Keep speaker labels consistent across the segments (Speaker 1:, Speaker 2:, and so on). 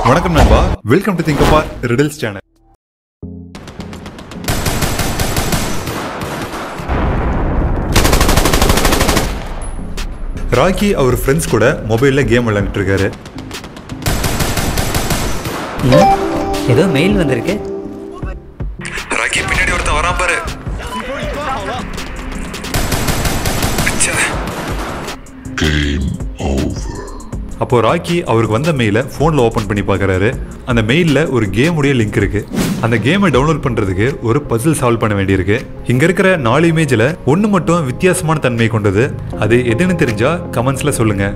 Speaker 1: வணக்கம் நண்பா welcome to think அபார் ரிடில்ஸ் சேனல் ராக்கி அவர் ஃப்ரெண்ட்ஸ் கூட மொபைல்ல கேம் விளையாண்டுட்டு இருக்காரு
Speaker 2: ஏதோ மெயில் வந்திருக்கு
Speaker 1: ராக்கி பின்னாடி ஒருத்தன் வரான் பாரு அச்சா. அப்போ ராக்கி அவருக்கு வந்த மெயிலை ஃபோனில் ஓப்பன் பண்ணி பார்க்குறாரு அந்த மெயிலில் ஒரு கேமுடைய லிங்க் இருக்கு அந்த கேமை டவுன்லோட் பண்ணுறதுக்கு ஒரு பசில் சால்வ் பண்ண வேண்டியிருக்கு இங்கே இருக்கிற நாலு இமேஜில் ஒன்று மட்டும் வித்தியாசமான தன்மை கொண்டது அது எதுன்னு தெரிஞ்சா கமெண்ட்ஸில் சொல்லுங்கள்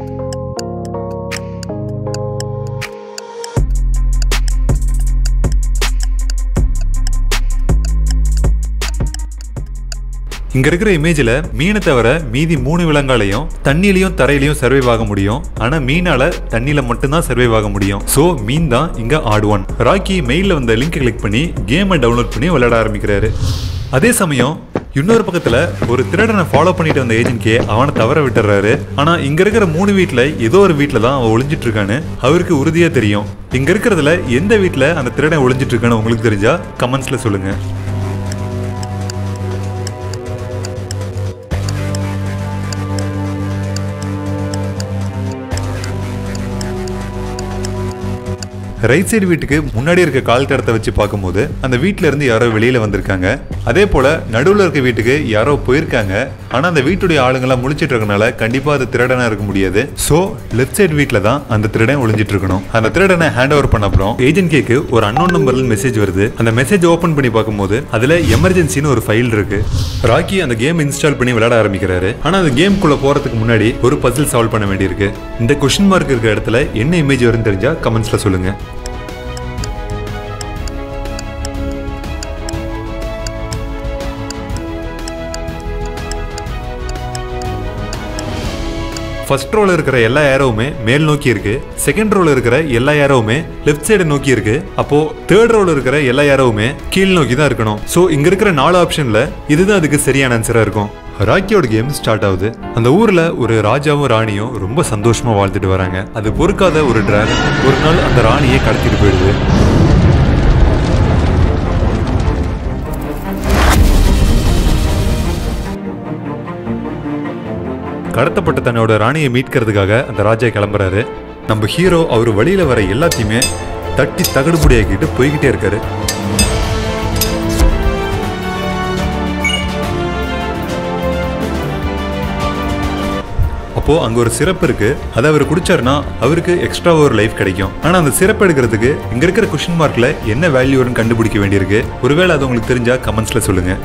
Speaker 1: இங்க இருக்கிற இமேஜ்ல மீனை தவிர மீதி மூணு விலங்காலையும் தண்ணியிலையும் தரையிலையும் சர்வைவ் ஆக முடியும் ஆனா மீனால தண்ணியில மட்டும்தான் சர்வைவ் ஆக முடியும் சோ மீன் தான் இங்க ஆட் ஒன் ராக்கி மெயில்ல வந்த லிங்க் கிளிக் பண்ணி கேமை டவுன்லோட் பண்ணி விளையாட ஆரம்பிக்கிறாரு அதே சமயம் இன்னொரு பக்கத்துல ஒரு திருடனை ஃபாலோ பண்ணிட்டு வந்த ஏஜென்ட் கே அவனை தவற விட்டுறாரு ஆனா இங்க இருக்கிற மூணு வீட்ல ஏதோ ஒரு வீட்ல தான் அவன் ஒளிஞ்சிட்டு இருக்கான்னு அவருக்கு உறுதியா தெரியும் இங்க இருக்கிறதுல எந்த வீட்ல அந்த திருடன் ஒளிஞ்சிட்டு இருக்கான்னு உங்களுக்கு தெரிஞ்சா கமெண்ட்ஸ்ல சொல்லுங்க ரைட் சைடு வீட்டுக்கு முன்னாடி இருக்க கால் தடத்தை வச்சு பார்க்கும்போது அந்த வீட்ல இருந்து யாரோ வெளியில வந்திருக்காங்க அதே போல நடுவுல இருக்க வீட்டுக்கு யாரோ போயிருக்காங்க ஆனா அந்த வீட்டுடைய ஆளுங்கெல்லாம் முழிச்சிட்டு இருக்கனால கண்டிப்பா அது திருடனா இருக்க முடியாது சோ லெஃப்ட் சைடு வீட்ல தான் அந்த திருடன் ஒளிஞ்சிட்டு இருக்கணும் அந்த திருடனை ஹேண்ட் ஓவர் பண்ண அப்புறம் ஏஜென்ட் கேக்கு ஒரு அன்னோன் நம்பர்ல மெசேஜ் வருது அந்த மெசேஜ் ஓபன் பண்ணி பார்க்கும்போது அதுல எமர்ஜென்சின்னு ஒரு ஃபைல் இருக்கு ராக்கி அந்த கேம் இன்ஸ்டால் பண்ணி விளையாட ஆரம்பிக்கிறாரு ஆனா அந்த கேம்குள்ள போறதுக்கு முன்னாடி ஒரு பசில் சால்வ் பண்ண வேண்டியிருக்கு இந்த கொஸ்டின் மார்க் இருக்கிற இடத்துல என்ன இமேஜ் வரும்னு தெரிஞ்சா கமெண்ட்ஸ்ல சொல்லுங்க ஃபர்ஸ்ட் ரோல இருக்கிற எல்லா ஏரோவுமே மேல் நோக்கி இருக்கு செகண்ட் ரோல இருக்கிற எல்லா ஏரோவுமே லெஃப்ட் சைடு நோக்கி இருக்கு அப்போ தேர்ட் ரோல இருக்கிற எல்லா ஏரோவுமே கீழ் நோக்கி தான் இருக்கணும் ஸோ இங்க இருக்கிற நாலு ஆப்ஷன்ல இதுதான் அதுக்கு சரியான ஆன்சரா இருக்கும் ராக்கியோட கேம் ஸ்டார்ட் ஆகுது அந்த ஊர்ல ஒரு ராஜாவும் ராணியும் ரொம்ப சந்தோஷமா வாழ்ந்துட்டு வராங்க அது பொறுக்காத ஒரு டிராகன் ஒரு நாள் அந்த ராணியை கடத்திட்டு போயிடுது கடத்தப்பட்ட தன்னோட ராணியை மீட்கிறதுக்காக அந்த ராஜா கிளம்புறாரு நம்ம ஹீரோ அவர் வழியில வர எல்லாத்தையுமே தட்டி தகடுபுடியாக்கிட்டு போய்கிட்டே இருக்காரு அப்போ அங்க ஒரு சிறப்பு இருக்கு அதை அவர் குடிச்சாருன்னா அவருக்கு எக்ஸ்ட்ரா ஒரு லைஃப் கிடைக்கும் ஆனா அந்த சிறப்பு எடுக்கிறதுக்கு இங்க இருக்கிற கொஸ்டின் மார்க்ல என்ன வேல்யூன்னு கண்டுபிடிக்க வேண்டியிருக்கு ஒருவேளை அது உங்களுக்கு தெரிஞ்சா கமெண்ட்ஸ்ல சொல்லுங்க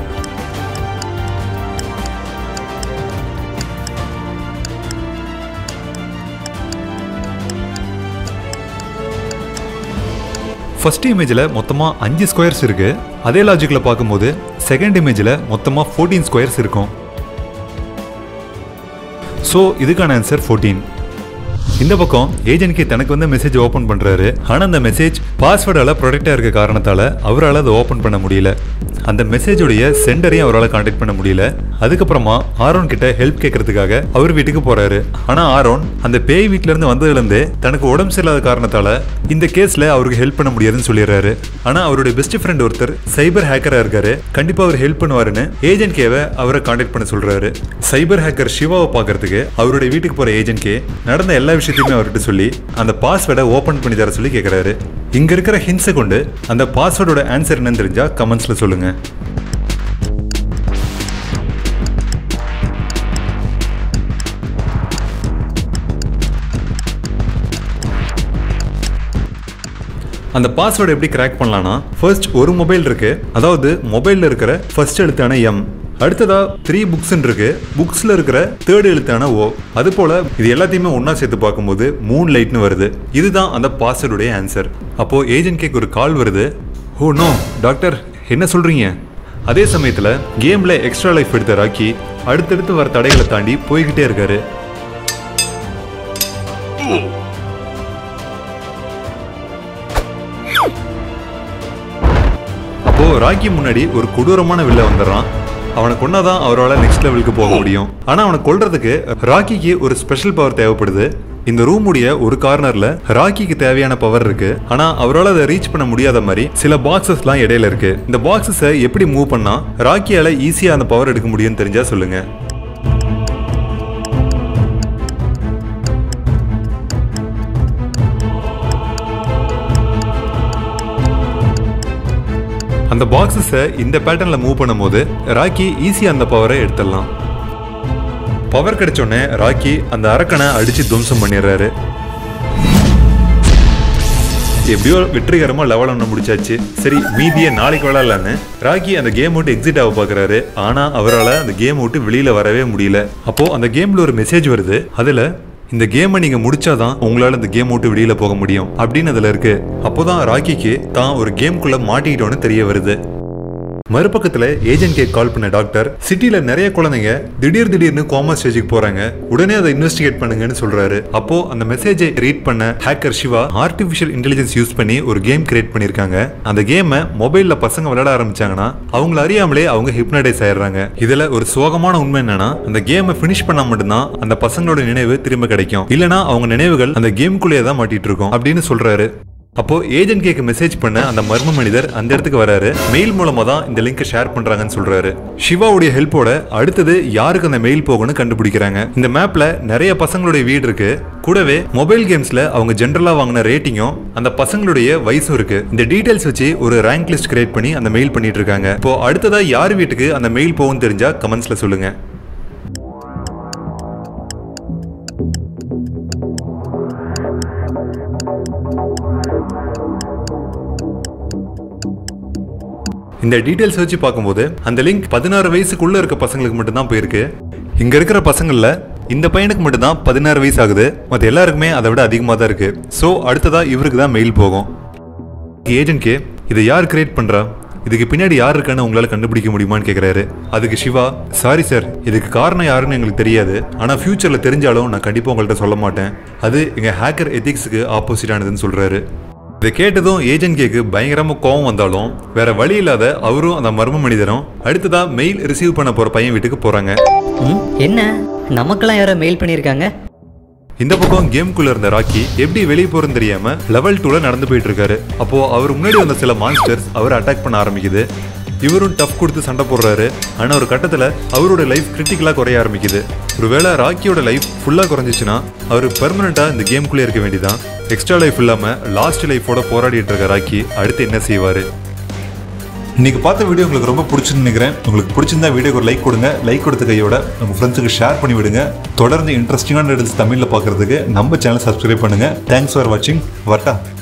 Speaker 1: ஃபர்ஸ்ட் இமேஜில் மொத்தமாக அஞ்சு ஸ்கொயர்ஸ் இருக்கு அதே லாஜிக்கில் பார்க்கும்போது செகண்ட் இமேஜில் மொத்தமாக ஃபோர்டீன் ஸ்கொயர்ஸ் இருக்கும் ஸோ இதுக்கான ஆன்சர் ஃபோர்டீன் இந்த பக்கம் ஏஜென்ட்கே தனக்கு வந்து மெசேஜ் ஓப்பன் பண்ணுறாரு ஆனால் அந்த மெசேஜ் பாஸ்வேர்டால் ப்ரொடெக்டாக இருக்க காரணத்தால் அவரால் அதை ஓப்பன் பண்ண முடியல அந்த மெசேஜுடைய சென்டரையும் அவரால் காண்டாக்ட் பண்ண முடியல அதுக்கப்புறமா ஆரோன் கிட்ட ஹெல்ப் கேட்கறதுக்காக அவர் வீட்டுக்கு போறாரு ஆனா ஆரோன் அந்த பேய் வீட்ல இருந்து வந்ததுலேருந்தே தனக்கு உடம்பு சரியில்லாத காரணத்தால இந்த கேஸ்ல அவருக்கு ஹெல்ப் பண்ண முடியாதுன்னு சொல்லிடுறாரு ஆனா அவருடைய பெஸ்ட் ஃப்ரெண்ட் ஒருத்தர் சைபர் ஹேக்கரா இருக்காரு கண்டிப்பா அவர் ஹெல்ப் பண்ணுவாருன்னு ஏஜென்ட் கேவை அவரை காண்டாக்ட் பண்ண சொல்றாரு சைபர் ஹேக்கர் சிவாவை பார்க்கறதுக்கு அவருடைய வீட்டுக்கு போற ஏஜென்ட் கே நடந்த எல்லா விஷயத்தையுமே அவர்கிட்ட சொல்லி அந்த பாஸ்வேர்டை ஓபன் பண்ணி தர சொல்லி கேட்கறாரு இங்க இருக்கிற ஹின்ஸை கொண்டு அந்த பாஸ்வேர்டோட ஆன்சர் என்னன்னு தெரிஞ்சா கமெண்ட்ஸ்ல சொல்லுங்க அந்த பாஸ்வேர்டு எப்படி கிராக் பண்ணலாம்னா ஃபர்ஸ்ட் ஒரு மொபைல் இருக்கு அதாவது மொபைல்ல இருக்கிற ஃபர்ஸ்ட் எழுத்தான எம் அடுத்ததா த்ரீ புக்ஸ் இருக்கு புக்ஸ்ல இருக்கிற தேர்ட் எழுத்தான ஓ அது போல இது எல்லாத்தையுமே ஒண்ணா சேர்த்து பார்க்கும்போது மூன் லைட்னு வருது இதுதான் அந்த பாஸ்வேர்டுடைய ஆன்சர் அப்போ ஏஜென்ட் கேக்கு ஒரு கால் வருது ஓ நோ டாக்டர் என்ன சொல்றீங்க அதே சமயத்துல கேம்ல எக்ஸ்ட்ரா லைஃப் எடுத்த ராக்கி அடுத்தடுத்து வர தடைகளை தாண்டி போய்கிட்டே இருக்காரு அப்போ ராக்கி முன்னாடி ஒரு கொடூரமான வில்ல வந்துடுறான் அவனை கொன்னாதான் அவரால் நெக்ஸ்ட் லெவலுக்கு போக முடியும் ஆனா அவனை கொல்றதுக்கு ராக்கிக்கு ஒரு ஸ்பெஷல் பவர் தேவைப்படுது இந்த ரூமுடைய ஒரு கார்னர்ல ராக்கிக்கு தேவையான பவர் இருக்கு ஆனா அவரால் அதை ரீச் பண்ண முடியாத மாதிரி சில பாக்ஸஸ்லாம் இடையில இருக்கு இந்த பாக்ஸஸை எப்படி மூவ் பண்ணா ராக்கியால ஈஸியா அந்த பவர் எடுக்க முடியும்னு தெரிஞ்சா சொல்லுங்க அந்த பாக்ஸஸை இந்த பேட்டர்ன்ல மூவ் பண்ணும்போது ராக்கி ஈஸியா அந்த பவரை எடுத்துடலாம் பவர் கிடைச்சோடனே ராக்கி அந்த அரக்கனை அடிச்சு துவம்சம் பண்ணிடுறாரு எப்படியோ வெற்றிகரமா லெவல் ஒன்று முடிச்சாச்சு சரி மீதியை நாளைக்கு விளையாடலான்னு ராக்கி அந்த கேம் விட்டு எக்ஸிட் ஆக பாக்குறாரு ஆனா அவரால் அந்த கேம் விட்டு வெளியில வரவே முடியல அப்போ அந்த கேம்ல ஒரு மெசேஜ் வருது அதுல இந்த கேமை நீங்க முடிச்சாதான் உங்களால இந்த கேம் விட்டு வெளியில போக முடியும் அப்படின்னு அதுல இருக்கு அப்போதான் ராக்கிக்கு தான் ஒரு கேம்குள்ள மாட்டிக்கிட்டோன்னு தெரிய வருது மறுபக்கத்துல ஏஜென்ட்கே கால் பண்ண டாக்டர் சிட்டில நிறைய குழந்தைங்க திடீர் திடீர்னு கோமா ஸ்டேஜுக்கு போறாங்க உடனே அதை இன்வெஸ்டிகேட் பண்ணுங்கன்னு சொல்றாரு அப்போ அந்த மெசேஜை ரீட் பண்ண hacker Siva artificial intelligence use பண்ணி ஒரு கேம் கிரியேட் பண்ணிருக்காங்க அந்த கேமை மொபைல்ல பசங்க விளையாட ஆரம்பிச்சாங்கன்னா அவங்கள அறியாமலே அவங்க ஹிப்னடைஸ் ஆயிடுறாங்க இதுல ஒரு சோகமான உண்மை என்னன்னா அந்த கேமை ஃபினிஷ் பண்ணா மட்டும்தான் அந்த பசங்களோட நினைவு திரும்ப கிடைக்கும் இல்லனா அவங்க நினைவுகள் அந்த கேம்குள்ளேயே தான் மாட்டிட்டு இருக்கும் அப்படின்னு சொல்றாரு அப்போ ஏஜென்ட் கேக்கு மெசேஜ் பண்ண அந்த மர்ம மனிதர் அந்த இடத்துக்கு வராரு மெயில் மூலமா தான் இந்த லிங்கை ஷேர் பண்றாங்கன்னு சொல்றாரு சிவாவுடைய ஹெல்ப்போட அடுத்தது யாருக்கு அந்த மெயில் போகும்னு கண்டுபிடிக்கிறாங்க இந்த மேப்ல நிறைய பசங்களுடைய வீடு இருக்கு கூடவே மொபைல் கேம்ஸ்ல அவங்க ஜென்ரலா வாங்கின ரேட்டிங்கும் அந்த பசங்களுடைய வயசும் இருக்கு இந்த டீடைல்ஸ் வச்சு ஒரு ரேங்க் லிஸ்ட் கிரியேட் பண்ணி அந்த மெயில் பண்ணிட்டு இருக்காங்க இப்போ அடுத்ததா யார் வீட்டுக்கு அந்த மெயில் போகும்னு தெரிஞ்சா கமெண்ட்ஸ்ல சொல்லுங்க இந்த டீடைல்ஸ் வச்சு பார்க்கும்போது அந்த லிங்க் பதினாறு வயசுக்குள்ள இருக்க பசங்களுக்கு மட்டும்தான் போயிருக்கு இங்க இருக்கிற பசங்கள்ல இந்த பையனுக்கு மட்டும்தான் பதினாறு வயசு ஆகுது மற்ற எல்லாருக்குமே அதை விட அதிகமாக தான் இருக்கு ஸோ அடுத்ததா இவருக்கு தான் மெயில் போகும் ஏஜென்ட்கே இதை யார் கிரியேட் பண்றா இதுக்கு பின்னாடி யார் இருக்கான்னு உங்களால கண்டுபிடிக்க முடியுமான்னு கேக்குறாரு அதுக்கு சிவா சாரி சார் இதுக்கு காரணம் யாருன்னு எங்களுக்கு தெரியாது ஆனா ஃபியூச்சர்ல தெரிஞ்சாலும் நான் கண்டிப்பா உங்கள்கிட்ட சொல்ல மாட்டேன் அது எங்க ஹேக்கர் எத்திக்ஸுக்கு ஆப்போசிட்டானதுன்னு சொல்றாரு இதை கேட்டதும் ஏஜென்ட் கேக்கு பயங்கரமா கோவம் வந்தாலும் வேற வழி இல்லாத அவரும் அந்த மர்ம மனிதரும் அடுத்ததா மெயில் ரிசீவ் பண்ண போற பையன் வீட்டுக்கு போறாங்க
Speaker 2: ம் என்ன நமக்கெல்லாம் யாரோ மெயில் பண்ணியிருக்காங்க
Speaker 1: இந்த பக்கம் கேம்குள்ள இருந்த ராக்கி எப்படி வெளியே போறதுன்னு தெரியாம லெவல் டூல நடந்து போயிட்டு இருக்காரு அப்போ அவர் முன்னாடி வந்த சில மான்ஸ்டர்ஸ் அவரை அட்டாக் பண்ண ஆரம்பிக்குது இவரும் டஃப் கொடுத்து சண்டை போடுறாரு ஆனா ஒரு கட்டத்துல அவரோட லைஃப் கிரிட்டிக்கலா குறைய ஆரம்பிக்குது ஒருவேளை ராக்கியோட லைஃப் ஃபுல்லா குறைஞ்சிச்சுன்னா அவர் பெர்மனண்டா இந்த கேம்குள்ளே இருக்க வேண்டியதான் எக்ஸ்ட்ரா லைஃப் இல்லாம லாஸ்ட் லைஃபோட போராடிட்டு இருக்க ராக்கி அடுத்து என்ன செய்வாரு இன்னைக்கு பார்த்த வீடியோ உங்களுக்கு ரொம்ப பிடிச்சுன்னு நினைக்கிறேன் உங்களுக்கு பிடிச்சிருந்தா வீடியோக்கு ஒரு லைக் கொடுங்க லைக் கொடுத்த கையோட உங்க ஃப்ரெண்ட்ஸுக்கு ஷேர் பண்ணி விடுங்க தொடர்ந்து இன்ட்ரெஸ்டிங்கான டீடைல்ஸ் தமிழில் பார்க்கறதுக்கு நம்ம சேனல் சப்ஸ்கிரைப் பண்ணுங்க தேங்க்ஸ் ஃபார் வாட்சிங் வட்டா